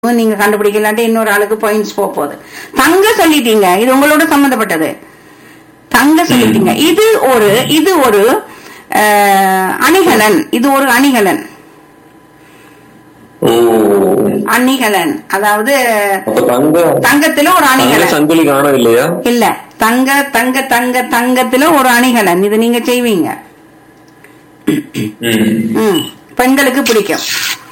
நீங்க கண்டுபிடிக்கலாட்டி இன்னொரு ஆளுக்கு பாயிண்ட்ஸ் போக போகுது தங்க சொல்லிட்டீங்க இது உங்களோட சம்பந்தப்பட்டது தங்க சொல்லிட்டீங்க இது ஒரு இது ஒரு அஹ், அணிகலன் இது ஒரு அணிகலன் ஓ அணிகலன் அதாவது அப்ப தங்க தங்கத்துல ஒரு தங்க அணிகலன் சங்கிலி காணவில்லையா இல்ல தங்க தங்க தங்க தங்கத்துல ஒரு அணிகலன் இது நீங்க செய்வீங்க ம். ம் பெண்களுக்கு பிடிக்கும்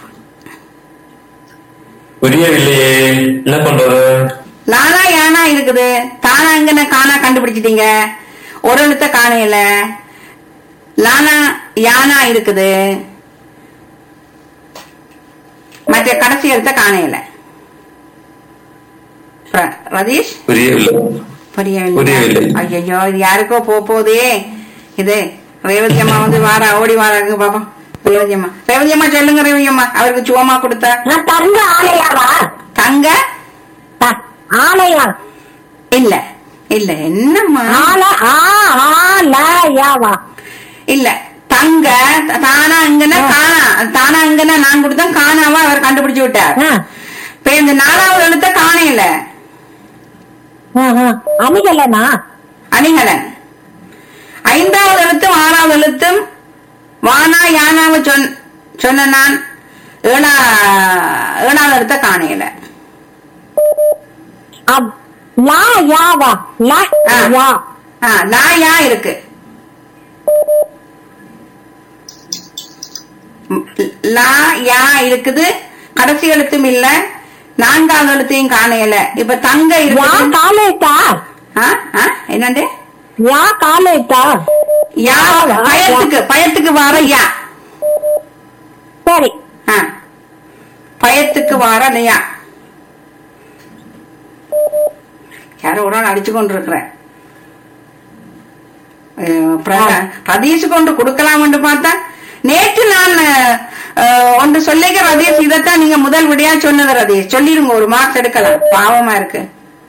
புரியவில்லையே என்ன பண்றது லானா யானா இருக்குது தானா எங்கன காணா கண்டுபிடிச்சிட்டீங்க ஒரு எழுத்த காணையில லானா யானா இருக்குது மற்ற கடைசி எழுத்த காணையில ர- ரதீஷ் புரியவில்லை புரியவில்லை புரியவில்லை. ஐயோ இது யாருக்கோ போக போதே இது ரேவதி அம்மா வந்து வாரா ஓடி வாராங்க பாப்போம் ரேவதி அம்மா ரேவதி அம்மா சொல்லுங்க ரேவதி அம்மா அவருக்கு சுவமா கொடுத்தா நான் தங்க ஆலையாவா தங்க த- ஆலையா இல்ல இல்ல என்னம்மா ஆல ஆ ஆலையாவா இல்ல தங்க தானா அங்கன காணா தானா அங்கன நான் கொடுத்தேன் காணாவா அவர் கண்டுபிடிச்சு விட்டார் ஆ, இப்ப இந்த நாலாவது எழுத்த காணையில ஆ, ஆ. அணிகலனா அணிகலன் ஐந்தாவது எழுத்தும் ஆறாவது எழுத்தும் வானா யானாவை சொன் சொன்ன நான் ஏழா ஏழாவது எழுத்த காணையில அப்- லா யாவா லா ஆ. யா ஆ, லா யா இருக்கு ம், லா யா இருக்குது கடைசி எழுத்தும் இல்ல நான்காவது எழுத்தையும் காணையில இப்ப தங்க யா இருக்குது காலேட்டா ஆ, ஆ, என்னண்டு யா காலேட்டா யா பயத்துக்கு பயத்துக்கு வார யா சரி ஆ. பயத்துக்கு வார யா யாரோ ஒரு நாள் அடிச்சு கொண்டு இருக்கிறேன் ரதீஷ் கொண்டு கொடுக்கலாம்னு பார்த்தா நேற்று நான் அஹ், ஒன்று சொல்லிக்க ரதீஷ் இதைத்தான் நீங்க முதல் விடையா சொன்னது ரதீஷ் சொல்லிருங்க ஒரு மார்க்ஸ் எடுக்கலாம் பாவமா இருக்கு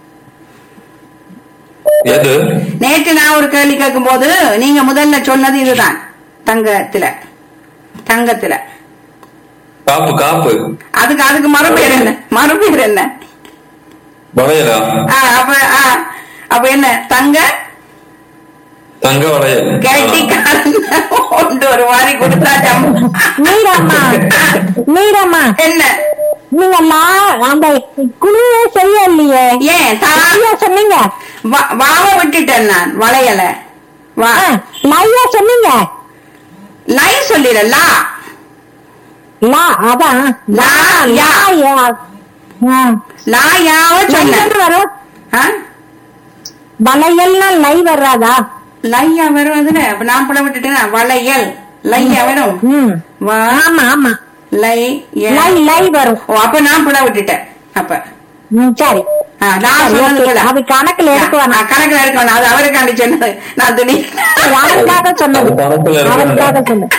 எது நேற்று நான் ஒரு கேள்வி கேட்கும் போது நீங்க முதல்ல சொன்னது இதுதான் தங்கத்துல தங்கத்துல காப்பு காப்பு அதுக்கு அதுக்கு மறுபேர் என்ன மறுபேர் என்ன வளையலா ஆ, அப்ப ஆ, அப்ப என்ன தங்க தங்க வளையல் கெட்டிக்காரன் ஒன்று ஒரு மாதிரி கொடுத்தா ஜம்- மீரம்மா மீரம்மா என்ன நீங்க லா அந்த குழுவே செய்யலையே ஏன் தா- சரியா சொன்னீங்க வா- வாவ விட்டுட்டேன் நான் வளையல வா ஆ, லையா சொன்னீங்க லை சொல்லிட லா லா அதான் லா, யா. யா ஆ. லா யாவ சொன்ன லைன்னு வரும் ஆ? வளையல்னா லை வராதா லையா வரும் அதுல அப்ப நான் படம் விட்டுட்டேனா வளையல் லையா வரும் ம் வா ஆமா ஆமா லை ய- லை லை வரும் ஓ அப்ப நான் பிள்ளை விட்டுட்டேன் அப்ப ம், சரி ஆ, நான் சரி, சொன்னது okay. பிள்ளை. அது கணக்குல எடுக்க ஆ, வேணாம் கணக்குல இருக்க வேணாம் அது அவருக்காண்டி சொன்னது நான் துணி யாருக்காக சொன்னது அது கணக்குல எடுக்க அவருக்காக வேண்டாம். சொன்னது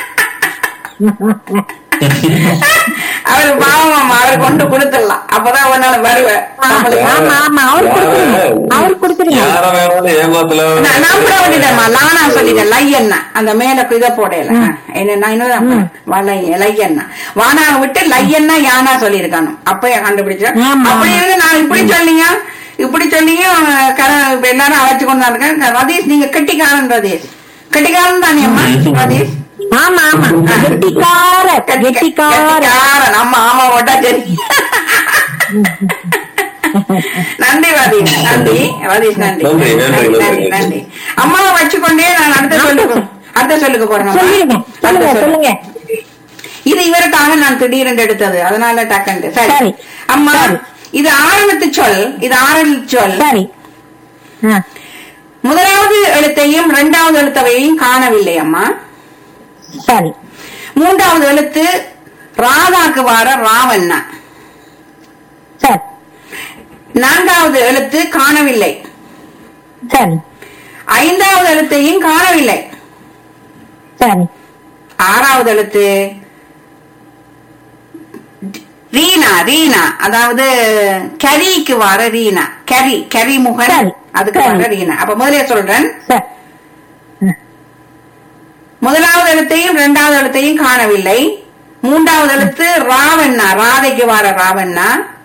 அவர் பாவம் அவர் கொண்டு கொடுத்துடலாம் அப்பதான் ஒரு நாள் வருவேன் நம்மளுக்கு. ஆமா ஆமா அவர் கொடுத்துருங்க அவர் கொடுத்துருங்க யார வேணாலும் ஏமாத்துல நான் நான் கூட விட்டுட்டேன்மா லானா சொல்லிட்டேன் லை என்ன அந்த மேல இதை போடையில என்ன நான் இன்னும் வலை லை என்ன வானா விட்டு லை என்ன யானா சொல்லியிருக்கானு அப்ப கண்டுபிடிச்சேன் ஆமா, அப்படி ஆமா. இருந்து நான் இப்படி சொன்னீங்க இப்படி சொன்னீங்க கர இப்ப எல்லாரும் அழைச்சு கொண்டு தான் இருக்கேன் ரதீஷ் நீங்க கெட்டிக்காரன் ரதீஷ் கெட்டிக்காரன் தானே அம்மா ரதீஷ் ஆமா ஆமா கெட்டிக்கார கெட்டிக்கார கெட்டிக்காரன் ஆமா ஆமா ஓட்டா சரி நன்றி ரதீஷ் நன்றி ரதீஷ் நன்றி நன்றி, நன்றி, நன்றி நன்றி. நன்றி அம்மாவை வச்சுக்கொண்டே நான் அடுத்த சொல்லுக்கு அடுத்த சொல்லுக்கு போறேன் சொல்லிருங்க சொல்லுங்க சொல்லுங்க இது இவருக்காக நான் திடீரென்று எடுத்தது அதனால டக்கண்டு சரி சரி. அம்மா சரி. இது ஆரம்பத்து சொல் இது ஆரம்பத்து சொல் சரி ஆ, முதலாவது எழுத்தையும் இரண்டாவது எழுத்தவையும் காணவில்லை அம்மா சரி மூன்றாவது எழுத்து ராதாக்கு வார ராவண்ணா சரி நான்காவது எழுத்து காணவில்லை சரி ஐந்தாவது எழுத்தையும் காணவில்லை சரி ஆறாவது எழுத்து ரீனா ரீனா அதாவது கரிக்கு வர ரீனா கரி கரி முகன் சரி. அதுக்கு சரி. வர ரீனா அப்ப முதலே சொல்றேன் சரி முதலாவது எழுத்தையும் இரண்டாவது எழுத்தையும் காணவில்லை மூன்றாவது எழுத்து ராவண்ணா ராதைக்கு வர ராவண்ணா